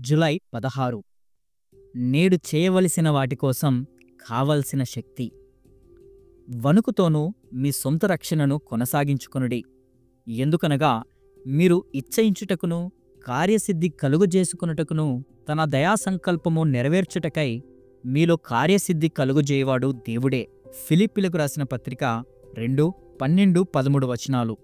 July పదహారు నేడు చేయవలసిన వాటి కోసం కావలసిన శక్తి వణుకుతోనూ మీ సొంత రక్షణను కొనసాగించుకొనుడి ఎందుకనగా మీరు ఇచ్చయించుటకును కార్యసిద్ధి కలుగజేసుకునుటకును తన దయా సంకల్పము నెరవేర్చుటకై మీలో కార్యసిద్ధి కలుగజేయవాడు దేవుడే ఫిలిప్పిలకు రాసిన పత్రిక రెండు పన్నెండు పదమూడు వచనాలు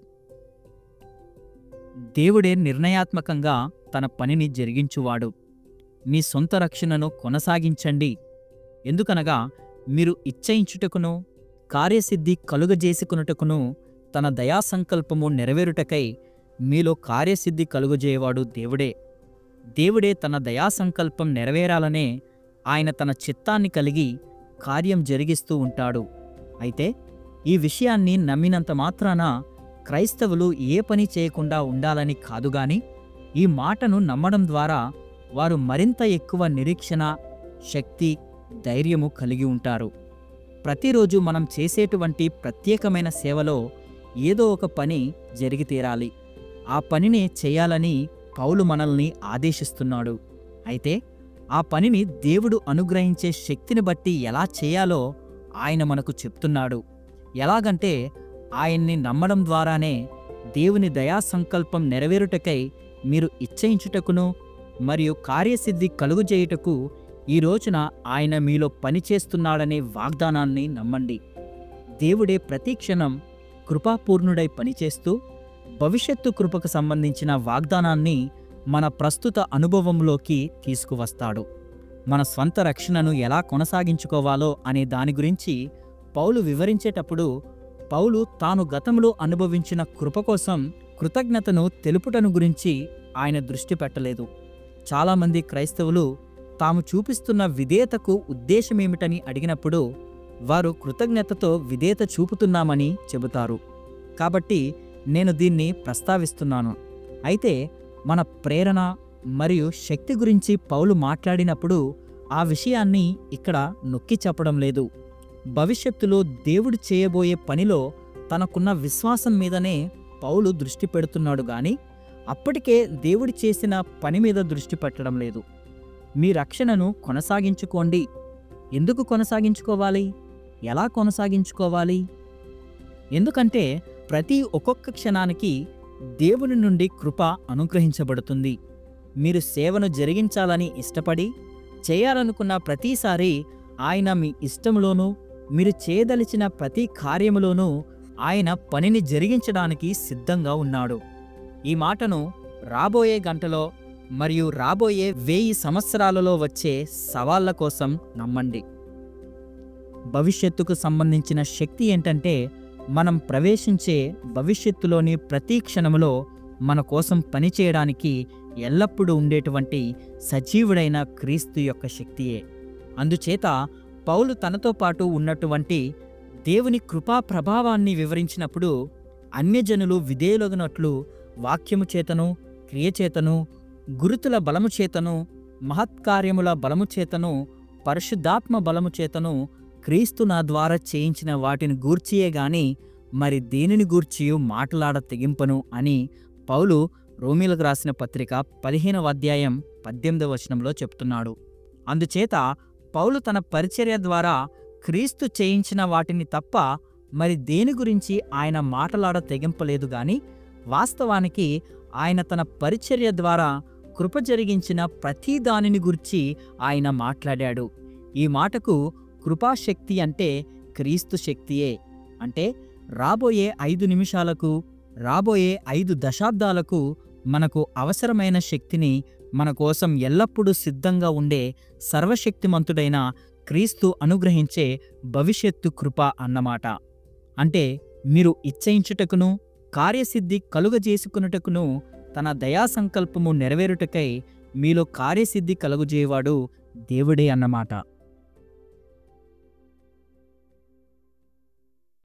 దేవుడే నిర్ణయాత్మకంగా తన పనిని జరిగించువాడు మీ సొంత రక్షణను కొనసాగించండి ఎందుకనగా మీరు ఇచ్చయించుటకును కార్యసిద్ధి కలుగజేసుకునుటకును తన దయా సంకల్పము నెరవేరుటకై మీలో కార్యసిద్ధి కలుగజేయవాడు దేవుడే దేవుడే తన దయా సంకల్పం నెరవేరాలనే ఆయన తన చిత్తాన్ని కలిగి కార్యం జరిగిస్తూ ఉంటాడు అయితే ఈ విషయాన్ని నమ్మినంత మాత్రాన క్రైస్తవులు ఏ పని చేయకుండా ఉండాలని కాదుగాని ఈ మాటను నమ్మడం ద్వారా వారు మరింత ఎక్కువ నిరీక్షణ శక్తి ధైర్యము కలిగి ఉంటారు ప్రతిరోజు మనం చేసేటువంటి ప్రత్యేకమైన సేవలో ఏదో ఒక పని జరిగి తీరాలి ఆ పనిని చేయాలని పౌలు మనల్ని ఆదేశిస్తున్నాడు అయితే ఆ పనిని దేవుడు అనుగ్రహించే శక్తిని బట్టి ఎలా చేయాలో ఆయన మనకు చెప్తున్నాడు ఎలాగంటే ఆయన్ని నమ్మడం ద్వారానే దేవుని దయా సంకల్పం నెరవేరుటకై మీరు ఇచ్చయించుటకును మరియు కార్యసిద్ధి కలుగుజేయుటకు ఈ రోజున ఆయన మీలో పనిచేస్తున్నాడనే వాగ్దానాన్ని నమ్మండి దేవుడే ప్రతి క్షణం కృపాపూర్ణుడై పనిచేస్తూ భవిష్యత్తు కృపకు సంబంధించిన వాగ్దానాన్ని మన ప్రస్తుత అనుభవంలోకి తీసుకువస్తాడు మన స్వంత రక్షణను ఎలా కొనసాగించుకోవాలో అనే దాని గురించి పౌలు వివరించేటప్పుడు పౌలు తాను గతంలో అనుభవించిన కృప కోసం కృతజ్ఞతను తెలుపుటను గురించి ఆయన దృష్టి పెట్టలేదు చాలామంది క్రైస్తవులు తాము చూపిస్తున్న విధేయతకు ఉద్దేశమేమిటని అడిగినప్పుడు వారు కృతజ్ఞతతో విధేయత చూపుతున్నామని చెబుతారు కాబట్టి నేను దీన్ని ప్రస్తావిస్తున్నాను అయితే మన ప్రేరణ మరియు శక్తి గురించి పౌలు మాట్లాడినప్పుడు ఆ విషయాన్ని ఇక్కడ నొక్కి చెప్పడం లేదు భవిష్యత్తులో దేవుడు చేయబోయే పనిలో తనకున్న విశ్వాసం మీదనే పౌలు దృష్టి పెడుతున్నాడు గాని అప్పటికే దేవుడు చేసిన పని మీద దృష్టి పెట్టడం లేదు మీ రక్షణను కొనసాగించుకోండి ఎందుకు కొనసాగించుకోవాలి ఎలా కొనసాగించుకోవాలి ఎందుకంటే ప్రతి ఒక్కొక్క క్షణానికి దేవుని నుండి కృప అనుగ్రహించబడుతుంది మీరు సేవను జరిగించాలని ఇష్టపడి చేయాలనుకున్న ప్రతిసారి ఆయన మీ ఇష్టంలోనూ మీరు చేయదలిచిన ప్రతి కార్యములోనూ ఆయన పనిని జరిగించడానికి సిద్ధంగా ఉన్నాడు ఈ మాటను రాబోయే గంటలో మరియు రాబోయే వెయ్యి సంవత్సరాలలో వచ్చే సవాళ్ల కోసం నమ్మండి భవిష్యత్తుకు సంబంధించిన శక్తి ఏంటంటే మనం ప్రవేశించే భవిష్యత్తులోని ప్రతి క్షణములో మన కోసం పనిచేయడానికి ఎల్లప్పుడూ ఉండేటువంటి సజీవుడైన క్రీస్తు యొక్క శక్తియే అందుచేత పౌలు తనతో పాటు ఉన్నటువంటి దేవుని కృపా ప్రభావాన్ని వివరించినప్పుడు అన్యజనులు విధేయులగినట్లు వాక్యము చేతను క్రియచేతను గురుతుల బలము చేతను మహత్కార్యముల బలము చేతను పరిశుద్ధాత్మ బలము చేతను క్రీస్తు నా ద్వారా చేయించిన వాటిని గూర్చియే గాని మరి దేనిని గూర్చియు మాట్లాడ తెగింపను అని పౌలు రోమిలకు రాసిన పత్రిక పదిహేనవ అధ్యాయం పద్దెనిమిదవ వచనంలో చెప్తున్నాడు అందుచేత పౌలు తన పరిచర్య ద్వారా క్రీస్తు చేయించిన వాటిని తప్ప మరి దేని గురించి ఆయన మాటలాడ తెగింపలేదు గాని వాస్తవానికి ఆయన తన పరిచర్య ద్వారా కృప జరిగించిన ప్రతి దానిని గురించి ఆయన మాట్లాడాడు ఈ మాటకు కృపాశక్తి అంటే క్రీస్తు శక్తియే అంటే రాబోయే ఐదు నిమిషాలకు రాబోయే ఐదు దశాబ్దాలకు మనకు అవసరమైన శక్తిని మన కోసం ఎల్లప్పుడూ సిద్ధంగా ఉండే సర్వశక్తిమంతుడైన క్రీస్తు అనుగ్రహించే భవిష్యత్తు కృప అన్నమాట అంటే మీరు ఇచ్చయించుటకును కార్యసిద్ధి కలుగజేసుకున్నటకును తన దయా సంకల్పము నెరవేరుటకై మీలో కార్యసిద్ధి కలుగజేయవాడు దేవుడే అన్నమాట